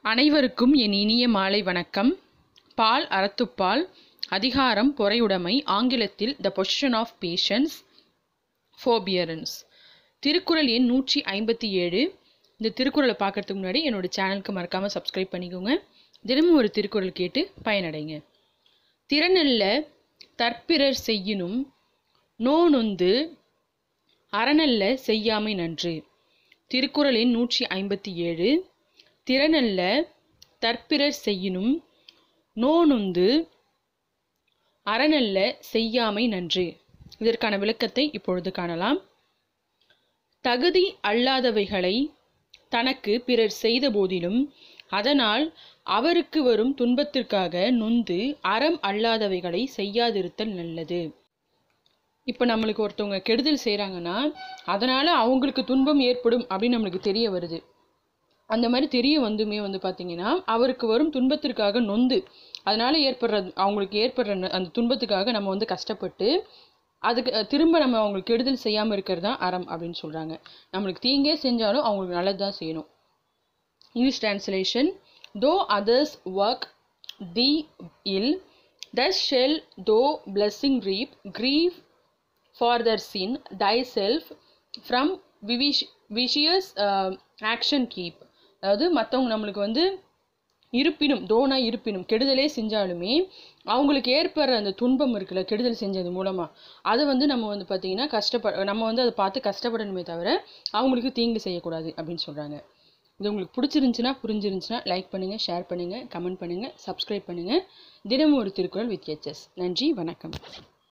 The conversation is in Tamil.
அனைவருக்கும் என் இனிய மாலை வணக்கம் பால் அறத்துப்பால் அதிகாரம் பொறையுடைமை ஆங்கிலத்தில் the possession of patience forbearance திருக்குறள் எண் நூற்றி ஐம்பத்தி ஏழு இந்த திருக்குறளை பார்க்கறதுக்கு முன்னாடி என்னோட சேனலுக்கு மறக்காமல் சப்ஸ்கிரைப் பண்ணிக்கோங்க தினமும் ஒரு திருக்குறள் கேட்டு பயனடைங்க திறனல்ல தற்பிறர் செய்யினும் நோனொந்து அறனல்ல செய்யாமை நன்று திருக்குறள் எண் நூற்றி ஐம்பத்தி ஏழு திறனல்ல தற்பிறர் செய்யினும் நோனொந்து அறனல்ல செய்யாமை நன்று இதற்கான விளக்கத்தை இப்பொழுது காணலாம் தகுதி அல்லாதவைகளை தனக்கு பிறர் செய்த போதிலும் அதனால் அவருக்கு வரும் துன்பத்திற்காக நொந்து அறம் அல்லாதவைகளை செய்யாதிருத்தல் நல்லது இப்போ நம்மளுக்கு ஒருத்தவங்க கெடுதல் செய்கிறாங்கன்னா அதனால் அவங்களுக்கு துன்பம் ஏற்படும் அப்படின்னு நம்மளுக்கு தெரிய வருது அந்த மாதிரி தெரிய வந்துமே வந்து பார்த்தீங்கன்னா அவருக்கு வரும் துன்பத்திற்காக நொந்து அதனால் ஏற்படுற அவங்களுக்கு ஏற்படுற ந- அந்த துன்பத்துக்காக நம்ம வந்து கஷ்டப்பட்டு அதுக்கு அஹ், திரும்ப நம்ம அவங்களுக்கு கெடுதல் செய்யாமல் இருக்கிறது தான் அறம் அப்படின்னு சொல்கிறாங்க நம்மளுக்கு தீங்கே செஞ்சாலும் அவங்களுக்கு நல்லது தான் செய்யணும் English translation though others work thee ill thus shall thou blessing reap grieve for their sin thyself from vivish- vicious uh, action keep அதாவது மற்றவங்க நம்மளுக்கு வந்து இருப்பினும் தோனா இருப்பினும் கெடுதலே செஞ்சாலுமே அவங்களுக்கு ஏற்படுற அந்த துன்பம் இருக்குல்ல கெடுதல் செஞ்சது மூலமா அதை வந்து நம்ம வந்து பார்த்தீங்கன்னா கஷ்டப்பட நம்ம வந்து அதை பார்த்து கஷ்டப்படணுமே தவிர அவங்களுக்கு தீங்கு செய்யக்கூடாது அப்படின்னு சொல்றாங்க இது உங்களுக்கு பிடிச்சிருந்துச்சுன்னா புரிஞ்சிருந்துச்சுன்னா லைக் பண்ணுங்க ஷேர் பண்ணுங்க கமெண்ட் பண்ணுங்க சப்ஸ்கிரைப் பண்ணுங்க தினமும் ஒரு திருக்குறள் வித் எச்எஸ் நன்றி வணக்கம்